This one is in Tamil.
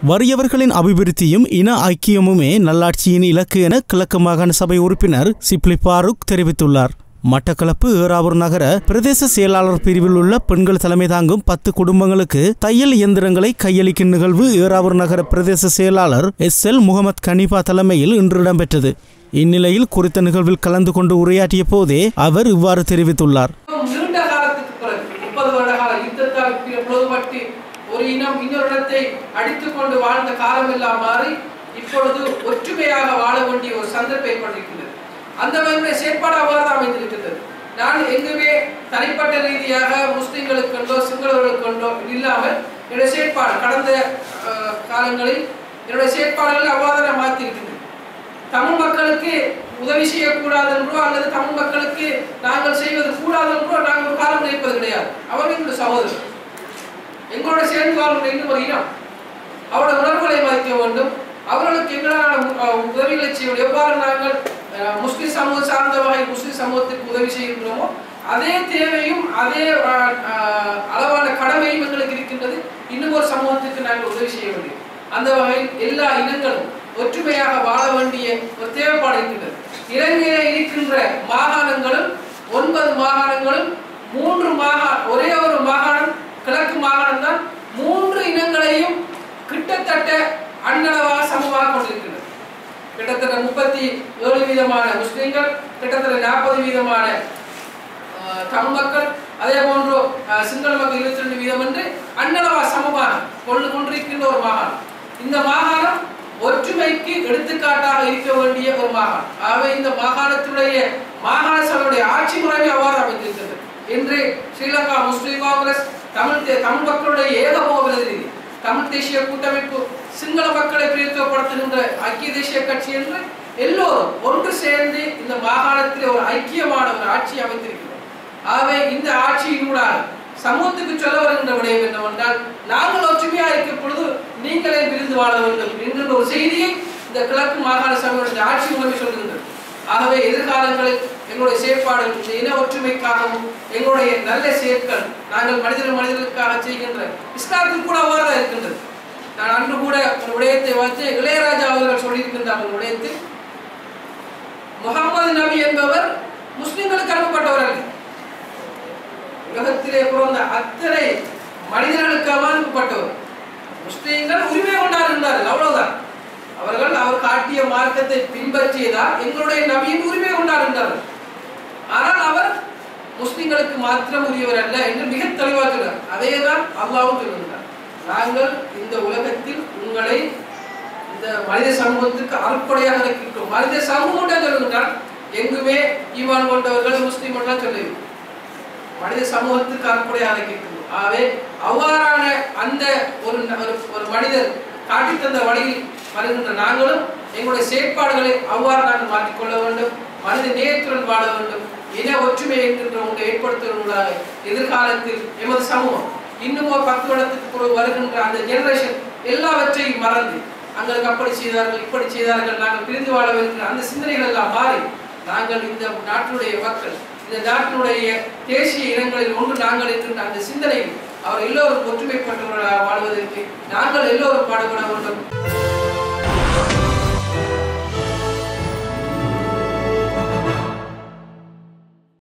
வறியவர்களின் அபிவிருத்தியும் இன ஐக்கியமுமே நல்லாட்சியின் இலக்கு என கிழக்கு மாகாண சபை உறுப்பினர் சிப்லி பாருக் தெரிவித்துள்ளார் மட்டக்களப்பு ஏறாவூர் நகர பிரதேச செயலாளர் பிரிவில் உள்ள பெண்கள் தலைமை தாங்கும் பத்து குடும்பங்களுக்கு தையல் இயந்திரங்களை கையளிக்கும் நிகழ்வு ஏறாவூர் நகர பிரதேச செயலாளர் எஸ் எல் முகமது கனிபா தலைமையில் இன்று இடம்பெற்றது இந்நிலையில் குறித்த நிகழ்வில் கலந்து கொண்டு உரையாற்றிய போதே அவர் இவ்வாறு தெரிவித்துள்ளார் நீண்ட காலத்துக்கு பிறகு முப்பது வருட கால யுத்தத்தால் புலப்பட்டு ஒரு இனம் இன்னொரு இடத்தை அடித்துக் கொண்டு வாழ்ந்த காலம் எல்லாம் மாறி இப்பொழுது ஒற்றுமையாக வாழ வேண்டிய ஒரு சந்தர்ப்பம் ஏற்பட்டிருக்கிறது அந்த மாதிரி செயற்பாடு அவ்வாறு தான் அமைந்திருக்கிறது நான் எங்குமே தனிப்பட்ட ரீதியாக முஸ்லிம்களுக்கு கொண்டோ சிங்களவர்களுக்கு கொண்டோ இல்லாமல் என்னுடைய செயற்பாடு கடந்த அஹ், காலங்களில் என்னுடைய செயற்பாடுகள் அவ்வாறு நான் மாற்றிருக்கின்றேன் தமிழ் மக்களுக்கு உதவி செய்யக்கூடாது என்றோ அல்லது தமிழ் மக்களுக்கு நாங்கள் செய்வது கூடாது என்றோ நாங்கள் ஒரு காலம் நினைப்பது கிடையாது அவர்கள் எங்களுடைய சகோதரர் எங்களோட சேர்ந்து வாழ்கிற இன்னும் ஒரு இனம் அவருடைய உணர்வுகளை மதிக்க வேண்டும் அவர்களுக்கு எங்களான அஹ், உதவிகளை செய்ய வேண்டும். எவ்வாறு நாங்கள் அஹ், முஸ்லிம் சமூகம் சார்ந்த வகை முஸ்லிம் சமூகத்துக்கு உதவி செய்கின்றோமோ அதே தேவையும் அதே அஹ், அஹ், அளவான கடமையும் எங்களுக்கு இருக்கின்றது இன்னும் ஒரு சமூகத்துக்கு நாங்கள் உதவி செய்ய வேண்டும் அந்த வகையில் எல்லா இனங்களும் ஒற்றுமையாக வாழ வேண்டிய ஒரு தேவைப்பாடு இருக்கின்றது இலங்கையில இருக்கின்ற மாகாணங்களும் ஒன்பது மாகாணங்களும் மூன்று மாகா ஒரே ஒரு மாகாணம் கிழக்கு மாகாணம் தான் மூன்று இனங்களையும் கிட்டத்தட்ட அண்ணளவாக சமமாக கொண்டிருக்கிறது கிட்டத்தட்ட முப்பத்தி ஏழு வீதமான முஸ்லிம்கள் கிட்டத்தட்ட நாற்பது வீதமான அஹ், தமிழ் மக்கள் அதே போன்று அஹ், சிங்கள மக்கள் இருபத்தி ரெண்டு வீதம் என்று அண்ணளவா சமமாக கொண்டு கொண்டிருக்கின்ற ஒரு மாகாணம் இந்த மாகாணம் ஒற்றுமைக்கு எடுத்துக்காட்டாக இருக்க வேண்டிய ஒரு மாகாணம் ஆகவே இந்த மாகாணத்துடைய மாகாண சபையுடைய ஆட்சி முறைமை அவ்வாறு அமைந்திருக்கிறது இன்று ஸ்ரீலங்கா முஸ்லிம் காங்கிரஸ் தமிழ் தே- தமிழ் மக்களுடைய ஏகபோக பிரதிநிதி தமிழ் தேசிய கூட்டமைப்பு சிங்கள மக்களை பிரதித்துவப்படுத்துகின்ற ஐக்கிய தேசிய கட்சி என்று எல்லோரும் ஒன்று சேர்ந்து இந்த மாகாணத்தில் ஒரு ஐக்கியமான ஒரு ஆட்சி அமைத்திருக்கிறோம் ஆகவே இந்த ஆட்சியினூடாக சமூகத்துக்கு சொல்ல வருகின்ற விடயம் என்னவென்றால் நாங்கள் ஒற்றுமையா இருக்கும் பொழுது நீங்களே பிரிந்து வாழ வேண்டும் என்கின்ற ஒரு செய்தியை இந்த கிழக்கு மாகாண சபையுடைய ஆட்சி முறைமை சொல்கின்றது ஆகவே எதிர்காலங்களில் எங்களுடைய செயற்பாடுகள் இந்த இன ஒற்றுமைக்காகவும் எங்களுடைய நல்ல செயற்கள் நாங்கள் மனிதர் மனிதர்களுக்காக செய்கின்ற இஸ்லாத்தில் கூட அவ்வாறு தான் இருக்கின்றது நான் அன்று கூட ஒரு விடயத்தை வைத்து இளையராஜா அவர்கள் சொல்லியிருக்கின்றார் ஒரு விடயத்தில் முகமது நபி என்பவர் முஸ்லிம்களுக்கு அனுப்பப்பட்டவர் அல்ல உலகத்திலே பிறந்த அத்தனை மனிதர்களுக்காக அனுப்பப்பட்டவர் முஸ்லிம்கள் உரிமை கொண்டாடுகின்றார்கள் அவ்வளவுதான் அவர்கள் அவர் காட்டிய மார்க்கத்தை பின்பற்றியதால் எங்களுடைய நபியின் உரிமை கொண்டாடுகின்றார்கள் ஆனால் அவர் முஸ்லிம்களுக்கு மாத்திரம் உரியவர் அல்ல என்று மிக தெளிவாக சொல்றார் அதே தான் அல்லாவும் சொல்லுகிறார் நாங்கள் இந்த உலகத்தில் உங்களை இந்த மனித சமூகத்துக்கு அறுப்படையாக இருக்கின்றோம் மனித சமூகம் தான் சொல்லுகின்றார் எங்குமே ஈமான் கொண்டவர்கள் முஸ்லீம் எல்லாம் சொல்லி மனித சமூகத்துக்கு அறுப்படையாக இருக்கின்றோம் ஆகவே அவ்வாறான அந்த ஒரு ஒரு- ஒரு மனிதர் காட்டி தந்த வழியில் வருகின்ற நாங்களும் எங்களுடைய செயற்பாடுகளை அவ்வாறு நாங்கள் மாற்றிக்கொள்ள வேண்டும் மனித நேயத்துடன் வாழ வேண்டும் இன ஒற்றுமை என்கின்ற ஒன்றை ஏற்படுத்துவதற்காக எதிர்காலத்தில் எமது சமூகம் இன்னும் ஒரு பத்து வருடத்துக்கு பிறகு வருகின்ற அந்த ஜெனரேஷன் எல்லாவற்றையும் மறந்து அங்களுக்கு அப்படி செய்தார்கள் இப்படி செய்தார்கள் நாங்கள் பிரிந்து வாழ வேண்டும் அந்த சிந்தனைகள் எல்லாம் மாறி நாங்கள் இந்த நாட்டினுடைய மக்கள் இந்த நாட்டினுடைய தேசிய இனங்களில் ஒன்று நாங்கள் இருக்கின்ற அந்த சிந்தனையில் அவர் எல்லோரும் ஒற்றுமைப்பட்டவர்களாக வாழ்வதற்கு நாங்கள் எல்லோரும் பாடுபட வேண்டும்